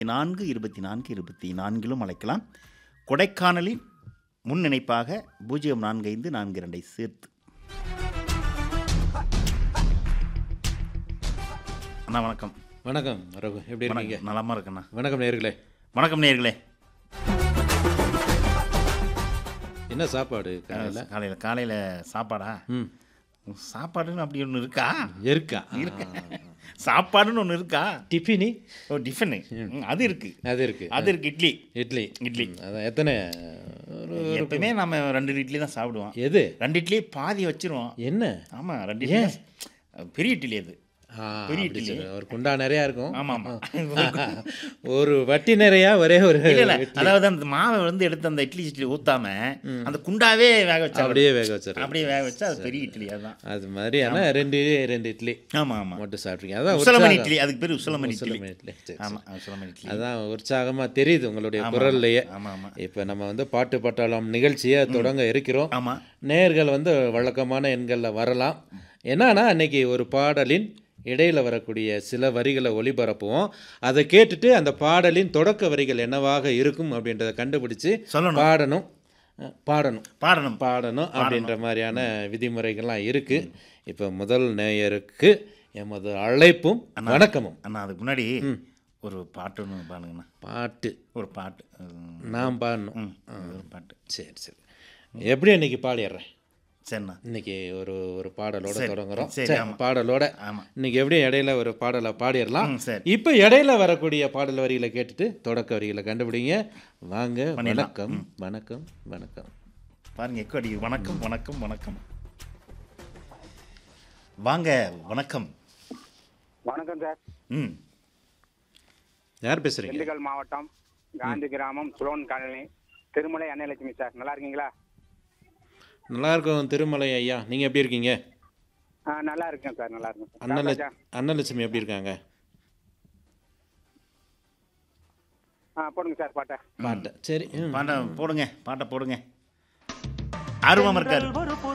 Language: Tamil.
நான்கு இருபத்தி நான்கு இருபத்தி நான்கிலும் அழைக்கலாம் கொடைக்கானலின் முன் இணைப்பாக பூஜ்ஜியம் நான்கு ஐந்து நான்கு இரண்டை சேர்த்து அண்ணா வணக்கம் வணக்கம் ரகு எப்படி இருக்கீங்க வணக்கம் நலமாக இருக்கண்ணா வணக்கம் நேர்களே வணக்கம் நேர்களே என்ன சாப்பாடு காலையில் காலையில் காலையில் சாப்பாடா ம் சாப்பாடுன்னு அப்படி ஒன்று இருக்கா இருக்கா இருக்கு சாப்பாடுன்னு ஒன்று இருக்கா டிஃபினி ஓ டிஃபனு ம், அது இருக்கு அது இருக்கு அது இருக்கு இட்லி இட்லி இட்லி. ம், அதான் எத்தனை ஒரு எப்பவுமே நம்ம ரெண்டு இட்லி தான் சாப்பிடுவோம் எது ரெண்டு இட்லி பாதி வச்சிருவோம் என்ன ஆமாம் ரெண்டு இட்லி தான். பெரிய இட்லி அது ஆ, பெரிய அப்படி இட்லி. சொல்லு. ஒரு குண்டா நிறையா இருக்கும் ஆமாம் ஆமாம் ஒரு வட்டி நிறையா ஒரே ஒரு இல்லை இல்லை அதாவது அந்த மாவை வந்து எடுத்து அந்த இட்லி இட்லி ஊத்தாம அந்த குண்டாவே வேக வச்சா அப்படியே வேக வச்சிடுறேன் அப்படியே வேக வச்சா அது பெரிய இட்லி அதுதான் அது மாதிரி ஆனால் ரெண்டு ரெண்டு இட்லி ஆமாம் ஆமாம் மட்டும் சாப்பிட்றீங்க அதான் உசலமன் உற்சாகம். இட்லி அதுக்கு பேர் உசலமன் இட்லி உசலமன் இட்லி சரி, சரி. ஆமாம் உசலமன் இட்லி அதான் உற்சாகமாக தெரியுது உங்களுடைய குரல்லையே ஆமாம் ஆமாம் இப்போ நம்ம வந்து பாட்டு பட்டாளம் நிகழ்ச்சியை தொடங்க இருக்கிறோம் ஆமாம் நேயர்கள் வந்து வழக்கமான எண்களில் வரலாம் என்னன்னா அன்னைக்கு ஒரு பாடலின் இடையில வரக்கூடிய சில வரிகளை ஒளிபரப்புவோம் அதை கேட்டுட்டு அந்த பாடலின் தொடக்க வரிகள் என்னவாக இருக்கும் அப்படின்றத கண்டுபிடிச்சு சொல்லணும் பாடணும் அஹ், பாடணும் பாடணும் பாடணும் அப்படின்ற மாதிரியான விதிமுறைகள்லாம் இருக்கு இப்போ முதல் நேயருக்கு எமது அழைப்பும் வணக்கமும் அண்ணா அதுக்கு முன்னாடி ஒரு பாட்டு ஒன்று பாடுங்கண்ணா பாட்டு ஒரு பாட்டு ம், நான் பாடணும் ம், ஒரு பாட்டு சரி சரி எப்படி இன்னைக்கு பாடிடுறேன் சரிண்ணா இன்னைக்கு ஒரு ஒரு பாடலோட சரி, தொடங்குறோம் சரி, சரி, ஆமா. பாடலோட ஆமாம் இன்னைக்கு எப்படியும் இடையில ஒரு பாடலை பாடிடலாம் ம் சரி இப்போ இடையில வரக்கூடிய பாடல் வரிகளை கேட்டுட்டு தொடக்க வரிகளை கண்டுபிடிங்க வாங்க வணக்கம் வணக்கம் வணக்கம் பாருங்க எக்கோ அடி வணக்கம் வணக்கம் வணக்கம் வாங்க வணக்கம் வணக்கம் சார் ம் யார் பேசுறீங்க திண்டுக்கல் மாவட்டம் காந்தி கிராமம் சுலோன் காலனி திருமலை அன்னலட்சுமி சார் நல்லா இருக்கீங்களா நல்லா இருக்கும் திருமலை ஐயா நீங்க எப்படி இருக்கீங்க ஆ நல்லா இருக்கேன் சார் நல்லா இருக்கேன் சார் அண்ணல சாப்பிட்டாச்சா? அன்னலட்சுமி எப்படி இருக்காங்க ஆ போடுங்க சார் பாட்டை பாட்டை சரி ம். பாட்டை போடுங்க பாட்டை போடுங்க ஆர்வம் இருக்காரு